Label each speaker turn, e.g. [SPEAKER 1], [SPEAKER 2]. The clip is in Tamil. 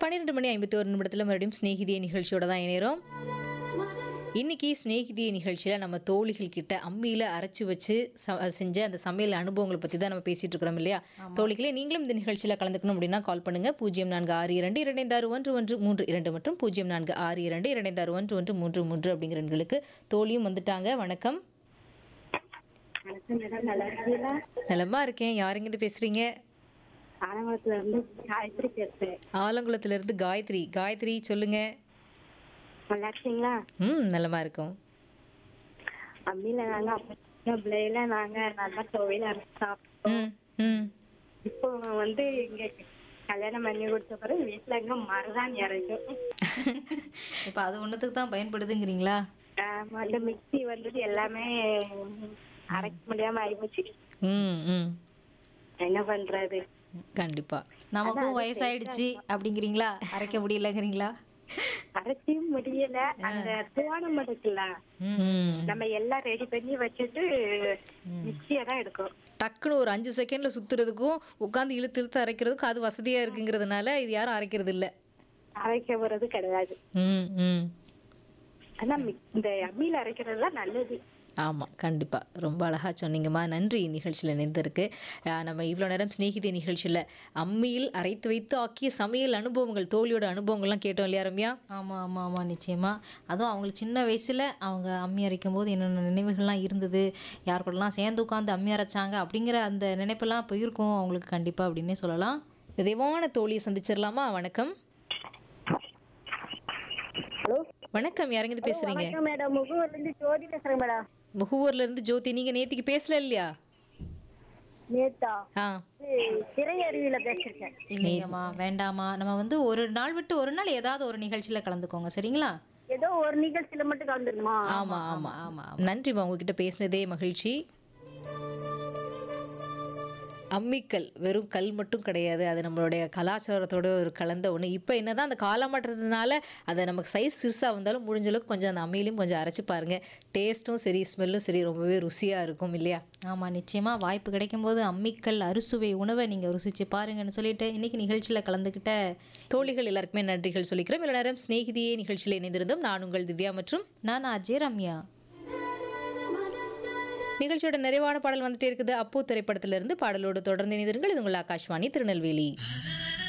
[SPEAKER 1] பன்னிரெண்டு மணி ஐம்பத்தி ஒரு நிமிடத்தில் மறுபடியும் ஸ்நேகிதிய நிகழ்ச்சியோட தான் இணைகிறோம் இன்னைக்கு ஸ்நேகிதிய நிகழ்ச்சியில் நம்ம தோழிகள் கிட்ட அம்மியில் அரைச்சி வச்சு ச செஞ்ச அந்த சமையல் அனுபவங்களை பற்றி தான் நம்ம பேசிட்டு இருக்கிறோம் இல்லையா தோழிகளே நீங்களும் இந்த நிகழ்ச்சியில் கலந்துக்கணும் அப்படின்னா கால் பண்ணுங்க பூஜ்ஜியம் நான்கு ஆறு இரண்டு இரண்டைந்தாறு ஒன்று ஒன்று மூன்று இரண்டு மற்றும் பூஜ்ஜியம் நான்கு ஆறு இரண்டு இரண்டைந்தாறு ஒன்று ஒன்று மூன்று மூன்று அப்படிங்கிற எண்களுக்கு தோழியும் வந்துட்டாங்க வணக்கம்
[SPEAKER 2] வணக்கம் மேடம் நல்லா இருக்கீங்களா
[SPEAKER 1] நலமா இருக்கேன் யாருங்கிட்ட பேசுறீங்க
[SPEAKER 2] ஆலங்குளத்துல இருந்து காயத்ரி பேசுறேன்
[SPEAKER 1] ஆலங்குளத்துல இருந்து காயத்ரி காயத்ரி சொல்லுங்க
[SPEAKER 2] நல்லா இருக்கீங்களா
[SPEAKER 1] ம் நலமா இருக்கும்
[SPEAKER 2] அம்மியில நாங்க அப்ப சின்ன பிள்ளையில நாங்க நல்லா துவையில அரைச்சு சாப்பிட்டோம்
[SPEAKER 1] ம் ம்
[SPEAKER 2] இப்போ வந்து இங்க கல்யாணம் பண்ணி கொடுத்த பிறகு வீட்டுல எங்க மருதான் இறக்கும்
[SPEAKER 1] இப்போ அது ஒன்றுத்துக்கு தான் பயன்படுதுங்கிறீங்களா
[SPEAKER 2] ஆமா, இந்த மிக்ஸி வந்தது எல்லாமே அரைக்க முடியாம ஆயிப்போச்சு
[SPEAKER 1] ம் ம்
[SPEAKER 2] என்ன பண்றது
[SPEAKER 1] கண்டிப்பா நமக்கும் வயசாயிடுச்சு அப்படிங்கிறீங்களா அரைக்க முடியலங்கிறீங்களா
[SPEAKER 2] அரைச்சியும் முடியல அந்த துவானம் இருக்குல்ல
[SPEAKER 1] ம்
[SPEAKER 2] நம்ம எல்லாம் ரெடி பண்ணி வச்சுட்டு மிக்சியை தான் எடுக்கும்
[SPEAKER 1] டக்குன்னு ஒரு அஞ்சு செகண்ட்ல சுத்துறதுக்கும் உட்காந்து இழுத்து இழுத்து அரைக்கிறதுக்கும் அது வசதியா இருக்குங்கிறதுனால இது யாரும் அரைக்கிறது இல்ல
[SPEAKER 2] அரைக்க போறது கிடையாது
[SPEAKER 1] ம் ம்
[SPEAKER 2] ஆனா மிக்- இந்த அம்மியில அரைக்கிறதுலாம் நல்லது
[SPEAKER 1] ஆமா கண்டிப்பா ரொம்ப அழகா சொன்னீங்கம்மா நன்றி நிகழ்ச்சியில் இணைந்திருக்கு அஹ் நம்ம இவ்வளோ நேரம் சிநேகிதி நிகழ்ச்சியில் அம்மியில் அரைத்து வைத்து ஆக்கிய சமையல் அனுபவங்கள் தோழியோட அனுபவங்கள்லாம் கேட்டோம் இல்லையா ரம்யா
[SPEAKER 3] ஆமாம் ஆமாம் ஆமாம் நிச்சயமாக அதுவும் அவங்களுக்கு சின்ன வயசில் அவங்க அம்மி அரைக்கும் போது என்னென்ன நினைவுகள்லாம் இருந்தது யார் கூடலாம் சேர்ந்து உட்காந்து அம்மி அரைச்சாங்க அப்படிங்கிற அந்த நினைப்பெல்லாம் போயிருக்கும் அவங்களுக்கு கண்டிப்பாக அப்படின்னே சொல்லலாம்
[SPEAKER 1] நிறைவான தோழியை சந்திச்சிடலாமா வணக்கம்
[SPEAKER 2] ஹலோ
[SPEAKER 1] வணக்கம் யாருங்க பேசுறீங்க
[SPEAKER 2] மேடம் முகூர்ல இருந்து ஜோதி பேசுறேன் மேடம்
[SPEAKER 1] முகூர்ல இருந்து ஜோதி நீங்க நேத்திக்கு பேசல இல்லையா
[SPEAKER 2] நேத்தா
[SPEAKER 1] ஆ
[SPEAKER 2] திரையருவியில பேசிருக்கேன்
[SPEAKER 3] இல்லைங்கம்மா வேண்டாமா நம்ம வந்து ஒரு நாள் விட்டு ஒரு நாள் ஏதாவது ஒரு நிகழ்ச்சியில் கலந்துக்கோங்க சரிங்களா
[SPEAKER 2] ஏதோ ஒரு நிகழ்ச்சியில மட்டும் கலந்துருமா
[SPEAKER 1] ஆமா ஆமா
[SPEAKER 3] ஆமா,
[SPEAKER 1] நன்றிம்மா உங்ககிட்ட பேசினதே மகிழ்ச்சி அம்மிக்கல் வெறும் கல் மட்டும் கிடையாது அது நம்மளுடைய கலாச்சாரத்தோட ஒரு கலந்த ஒன்று இப்போ என்னதான் அந்த காலமாட்டுறதுனால அதை நமக்கு சைஸ் சிறுசாக வந்தாலும் முடிஞ்ச அளவுக்கு கொஞ்சம் அந்த அம்மியிலையும் கொஞ்சம் அரைச்சு பாருங்க டேஸ்ட்டும் சரி ஸ்மெல்லும் சரி ரொம்பவே ருசியாக இருக்கும் இல்லையா
[SPEAKER 3] ஆமாம் நிச்சயமாக வாய்ப்பு கிடைக்கும்போது அம்மிக்கல் அறுசுவை உணவை நீங்கள் ருசிச்சு பாருங்கன்னு சொல்லிட்டு இன்னைக்கு நிகழ்ச்சியில் கலந்துக்கிட்ட
[SPEAKER 1] தோழிகள் எல்லாருக்குமே நன்றிகள் சொல்லிக்கிறோம் இவ்வளோ நேரம் ஸ்நேகிதியே நிகழ்ச்சியில் இணைந்திருந்தோம் நான் உங்கள் திவ்யா மற்றும்
[SPEAKER 3] நான் அஜய் ரம்யா
[SPEAKER 1] நிகழ்ச்சியோட நிறைவான பாடல் வந்துட்டே இருக்குது அப்போ திரைப்படத்திலிருந்து பாடலோடு தொடர்ந்து இணைந்திருங்கள் இது உங்கள் ஆகாஷ்வாணி திருநெல்வேலி